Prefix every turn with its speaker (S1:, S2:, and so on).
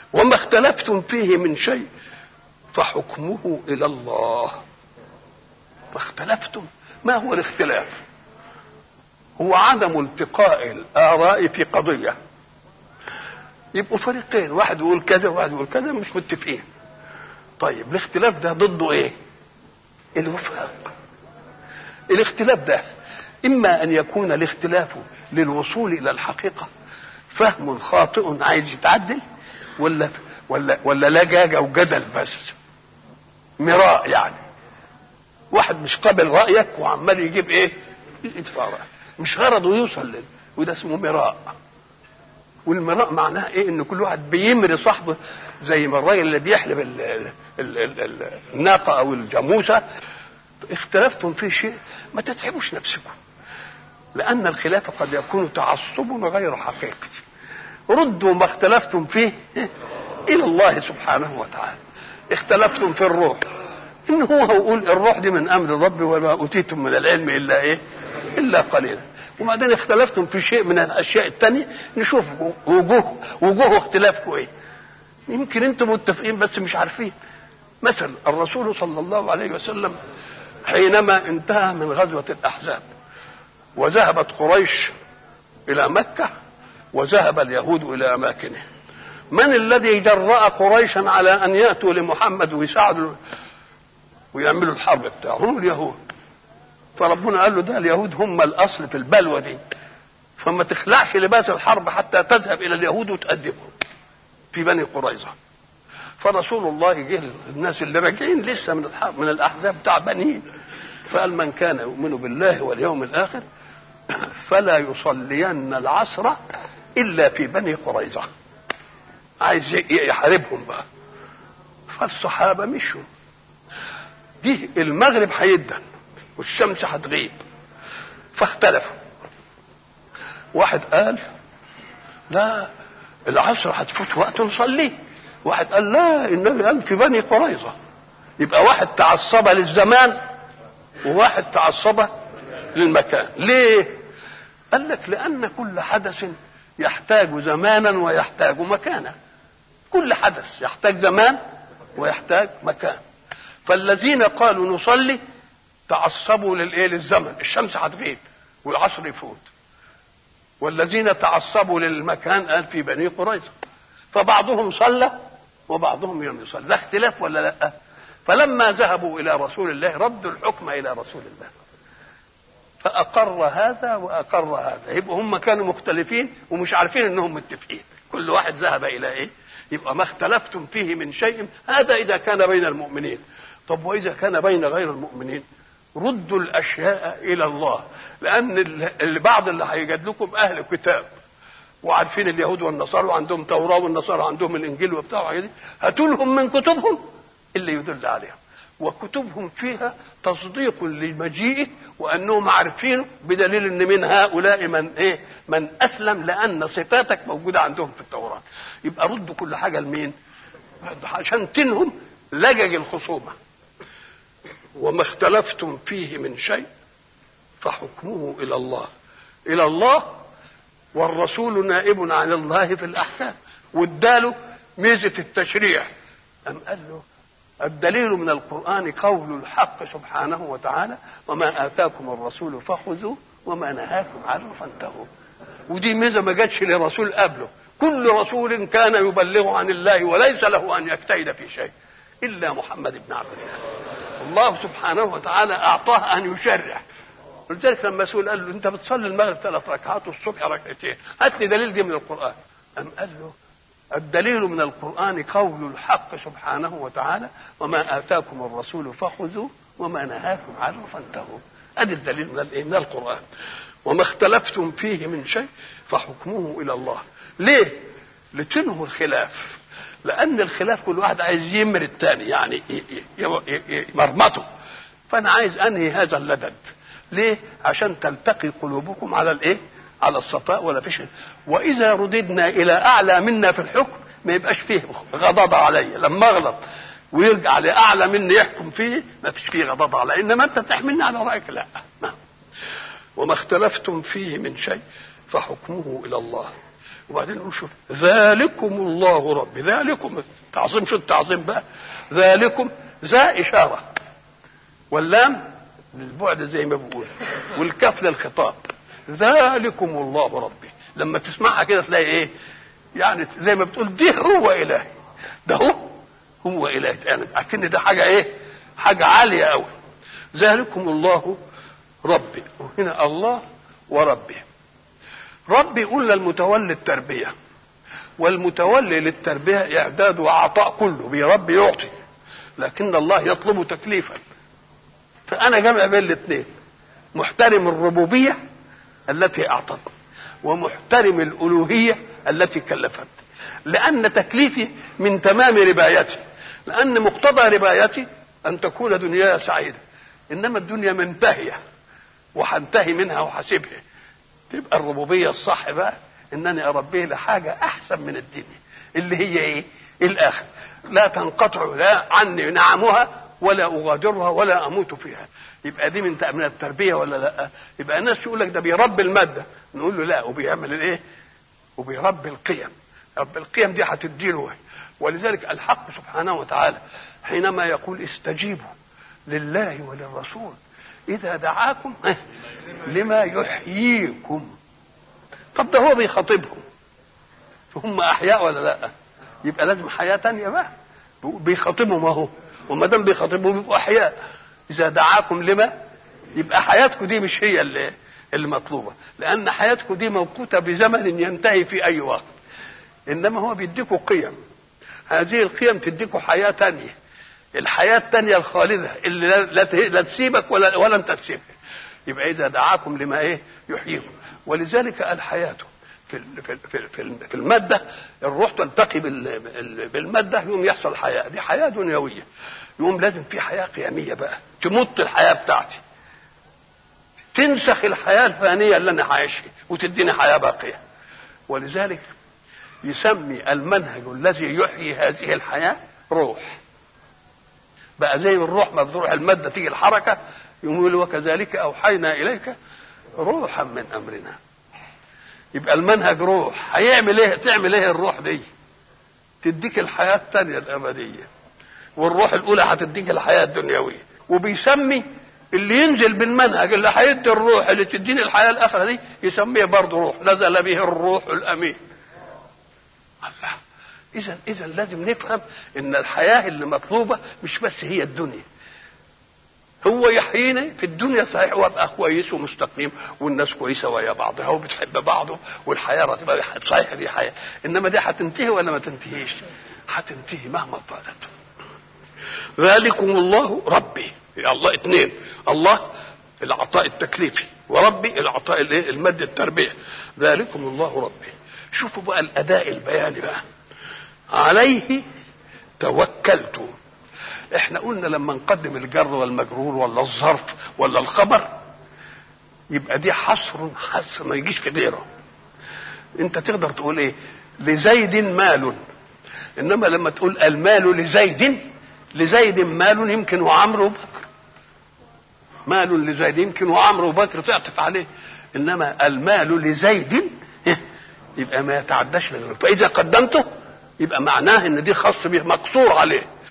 S1: وما اختلفتم فيه من شيء فحكمه الى الله فاختلفتم ما هو الاختلاف هو عدم التقاء الاراء في قضيه يبقوا فريقين واحد يقول كذا وواحد يقول كذا مش متفقين طيب الاختلاف ده ضده ايه الوفاق الاختلاف ده اما ان يكون الاختلاف للوصول الى الحقيقه فهم خاطئ عايز يتعدل ولا ولا ولا لجاجه وجدل بس مراء يعني واحد مش قابل رايك وعمال يجيب ايه يدفع رأي. مش غرضه يوصل لل وده اسمه مراء والمراء معناها ايه ان كل واحد بيمري صاحبه زي ما الراجل اللي بيحلب ال ال ال ال ال الناقه او الجاموسه اختلفتم في شيء ما تتعبوش نفسكم لان الخلاف قد يكون تعصب غير حقيقي ردوا ما اختلفتم فيه الى الله سبحانه وتعالى اختلفتم في الروح ان هو يقول الروح دي من امر ربي وما اوتيتم من العلم الا ايه الا قليلا وبعدين اختلفتم في شيء من الاشياء التانية نشوف وجوه وجوه اختلافكم ايه يمكن انتم متفقين بس مش عارفين مثلا الرسول صلى الله عليه وسلم حينما انتهى من غزوة الأحزاب وذهبت قريش إلى مكة وذهب اليهود إلى أماكنهم من الذي جرأ قريشا على أن يأتوا لمحمد ويساعدوا ويعملوا الحرب بتاعهم اليهود فربنا قال له ده اليهود هم الأصل في البلوى دي فما تخلعش لباس الحرب حتى تذهب إلى اليهود وتقدمهم في بني قريظة فرسول الله جه الناس اللي راجعين لسه من الحرب من الأحزاب تعبانين فقال من كان يؤمن بالله واليوم الآخر فلا يصلين العصر إلا في بني قريظة عايز يحاربهم بقى فالصحابة مشوا جه المغرب هيدن والشمس هتغيب فاختلفوا واحد قال لا العصر هتفوت وقت نصليه واحد قال لا النبي قال في بني قريظة يبقى واحد تعصب للزمان وواحد تعصب للمكان ليه قال لك لأن كل حدث يحتاج زمانا ويحتاج مكانا كل حدث يحتاج زمان ويحتاج مكان فالذين قالوا نصلي تعصبوا للايه للزمن الشمس هتغيب والعصر يفوت والذين تعصبوا للمكان قال في بني قريظه فبعضهم صلى وبعضهم لم يصلي ده اختلاف ولا لا فلما ذهبوا الى رسول الله ردوا الحكم الى رسول الله فاقر هذا واقر هذا يبقوا هم كانوا مختلفين ومش عارفين انهم متفقين كل واحد ذهب الى ايه يبقى ما اختلفتم فيه من شيء هذا اذا كان بين المؤمنين طب واذا كان بين غير المؤمنين ردوا الاشياء الى الله لان اللي بعض اللي هيجادلكم اهل كتاب وعارفين اليهود والنصارى وعندهم توراه والنصارى عندهم الانجيل وبتاع دي هاتوا لهم من كتبهم اللي يدل عليهم وكتبهم فيها تصديق لمجيئه وانهم عارفينه بدليل ان من هؤلاء من ايه من اسلم لان صفاتك موجوده عندهم في التوراه يبقى ردوا كل حاجه لمين عشان تنهم لجج الخصومه وما اختلفتم فيه من شيء فحكمه الى الله الى الله والرسول نائب عن الله في الاحكام واداله ميزه التشريع ام قال له الدليل من القران قول الحق سبحانه وتعالى وما اتاكم الرسول فخذوه وما نهاكم عنه فانتهوا ودي ميزه ما جاتش لرسول قبله كل رسول كان يبلغ عن الله وليس له ان يجتهد في شيء الا محمد بن عبد الله الله سبحانه وتعالى اعطاه ان يشرع ولذلك لما سئل قال له انت بتصلي المغرب ثلاث ركعات والصبح ركعتين هات لي دليل دي من القران ام قال له الدليل من القران قول الحق سبحانه وتعالى وما اتاكم الرسول فخذوه وما نهاكم عنه فانتهوا ادي الدليل من الايه من القران وما اختلفتم فيه من شيء فحكمه الى الله ليه لتنهوا الخلاف لان الخلاف كل واحد عايز يمر الثاني يعني يمرمطه فانا عايز انهي هذا اللدد ليه عشان تلتقي قلوبكم على الايه على الصفاء ولا فيش واذا رددنا الى اعلى منا في الحكم ما يبقاش فيه غضاضة علي لما اغلط ويرجع لاعلى مني يحكم فيه ما فيش فيه غضاضة علي انما انت تحملني على رايك لا ما. وما اختلفتم فيه من شيء فحكمه الى الله وبعدين نقول شوف ذلكم الله ربي ذلكم تعظيم شو التعظيم بقى ذلكم ذا إشارة واللام للبعد زي ما بقول والكاف للخطاب ذلكم الله ربي لما تسمعها كده تلاقي ايه يعني زي ما بتقول ده هو الهي ده هو هو الهي يعني اكن ده حاجه ايه حاجه عاليه قوي ذلكم الله ربي وهنا الله وربي ربي يقول للمتولي التربيه والمتولي للتربيه اعداد وعطاء كله بيربي يعطي لكن الله يطلب تكليفا فانا جمع بين الاثنين محترم الربوبيه التي اعطت ومحترم الالوهيه التي كلفت لان تكليفي من تمام ربايتي لان مقتضى ربايتي ان تكون دنياي سعيده انما الدنيا منتهيه وهنتهي منها وهسيبها تبقى الربوبيه الصح بقى انني اربيه لحاجه احسن من الدنيا اللي هي ايه الاخر لا تنقطع لا عني نعمها ولا اغادرها ولا اموت فيها يبقى دي من من التربيه ولا لا يبقى الناس يقول لك ده بيربي الماده نقول له لا وبيعمل الايه وبيربي القيم رب القيم دي هتديله ولذلك الحق سبحانه وتعالى حينما يقول استجيبوا لله وللرسول اذا دعاكم لما يحييكم طب ده هو بيخاطبهم فهم احياء ولا لا يبقى لازم حياه تانية بقى بيخاطبهم اهو وما دام بيخاطبهم يبقوا احياء اذا دعاكم لما يبقى حياتكم دي مش هي اللي اللي مطلوبه لان حياتكم دي موقوته بزمن ينتهي في اي وقت انما هو بيديكم قيم هذه القيم تديكم حياه تانية الحياه التانية الخالده اللي لا, لا تسيبك ولا ولا انت تسيبك يبقى اذا دعاكم لما ايه يحييكم ولذلك الحياه في في في في الماده الروح تلتقي بالماده يوم يحصل حياه دي حياه دنيويه يوم لازم في حياه قياميه بقى تمط الحياه بتاعتي تنسخ الحياه الفانيه اللي انا عايشها وتديني حياه باقيه ولذلك يسمي المنهج الذي يحيي هذه الحياه روح بقى زي الروح ما بتروح الماده تيجي الحركه يقول وكذلك اوحينا اليك روحا من امرنا يبقى المنهج روح هيعمل ايه تعمل ايه الروح دي تديك الحياه الثانيه الابديه والروح الاولى هتديك الحياه الدنيويه وبيسمي اللي ينزل بالمنهج اللي هيدي الروح اللي تديني الحياه الاخره دي يسميه برضه روح نزل به الروح الامين الله اذا اذا لازم نفهم ان الحياه اللي مطلوبه مش بس هي الدنيا هو يحييني في الدنيا صحيح وابقى كويس ومستقيم والناس كويسه ويا بعضها وبتحب بعضه والحياه رتبه صحيح دي حياه انما دي هتنتهي ولا ما تنتهيش؟ هتنتهي مهما طالت. ذلكم الله ربي الله اثنين الله العطاء التكليفي وربي العطاء الايه المادي التربيه ذلكم الله ربي شوفوا بقى الاداء البياني بقى عليه توكلت احنا قلنا لما نقدم الجر والمجرور ولا الظرف ولا الخبر يبقى دي حصر حصر ما يجيش في غيره انت تقدر تقول ايه لزيد مال انما لما تقول المال لزيد لزيد مال يمكن وعمرو وبكر مال لزيد يمكن وعمرو وبكر تعطف عليه انما المال لزيد يبقى ما يتعداش لغيره فاذا قدمته يبقى معناه ان دي خاص به مقصور عليه